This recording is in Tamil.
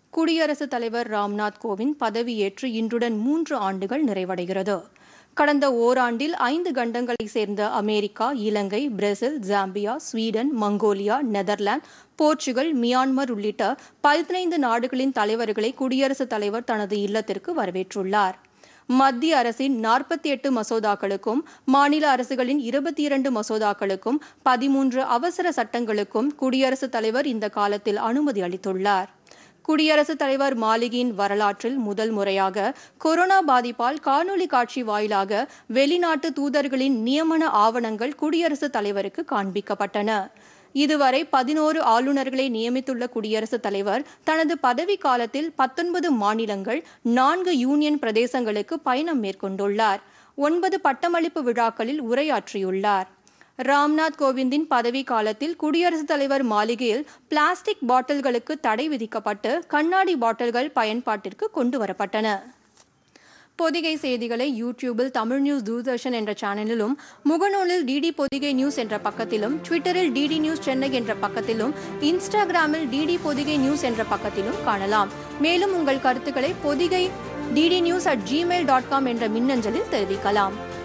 குடியரசுத் தலைவர் ராம்நாத் கோவிந்த் பதவியேற்று இன்றுடன் மூன்று ஆண்டுகள் நிறைவடைகிறது கடந்த ஓராண்டில் ஐந்து கண்டங்களைச் சேர்ந்த America Ilangai Brazil Zambia Sweden Mongolia Netherlands Portugal Myanmar உள்ளிட்ட பதினைந்து நாடுகளின் தலைவர்களை குடியரசுத் தலைவர் தனது இல்லத்திற்கு வரவேற்றுள்ளார் மத்திய அரசின் நாற்பத்தி எட்டு மசோதாக்களுக்கும் மாநில அரசுகளின் இருபத்தி இரண்டு மசோதாக்களுக்கும் பதிமூன்று அவசர சட்டங்களுக்கும் குடியரசுத் தலைவர் இந்த காலத்தில் அனுமதி அளித்துள்ளார் குடியரசுத் தலைவர் மாளிகையின் வரலாற்றில் முதல் முறையாக கொரோனா பாதிப்பால் காணொலி காட்சி வாயிலாக வெளிநாட்டு தூதர்களின் நியமன ஆவணங்கள் குடியரசுத் தலைவருக்கு காண்பிக்கப்பட்டன இதுவரை பதினோரு ஆளுநர்களை நியமித்துள்ள குடியரசுத் தலைவர் தனது பதவி காலத்தில் பத்தொன்பது மாநிலங்கள் நான்கு யூனியன் பிரதேசங்களுக்கு பயணம் மேற்கொண்டுள்ளார் ஒன்பது பட்டமளிப்பு விழாக்களில் உரையாற்றியுள்ளார் ராம்நாத் கோவிந்தின் பதவி காலத்தில் குடியரசுத் தலைவர் மாளிகையில் பிளாஸ்டிக் பாட்டில்களுக்கு தடை விதிக்கப்பட்டு கண்ணாடி பாட்டில்கள் பயன்பாட்டிற்கு கொண்டு வரப்பட்டன பொதிகை செய்திகளை யூடியூபில் தமிழ் நியூஸ் தூர்தர்ஷன் என்ற சேனலிலும் முகநூலில் டிடி பொதிகை நியூஸ் என்ற பக்கத்திலும் ட்விட்டரில் டிடி நியூஸ் சென்னை என்ற பக்கத்திலும் இன்ஸ்டாகிராமில் டிடி பொதிகை நியூஸ் என்ற பக்கத்திலும் காணலாம் மேலும் உங்கள் கருத்துக்களை Podhigai DD news at Gmail dot com என்ற மின்னஞ்சலில் தெரிவிக்கலாம்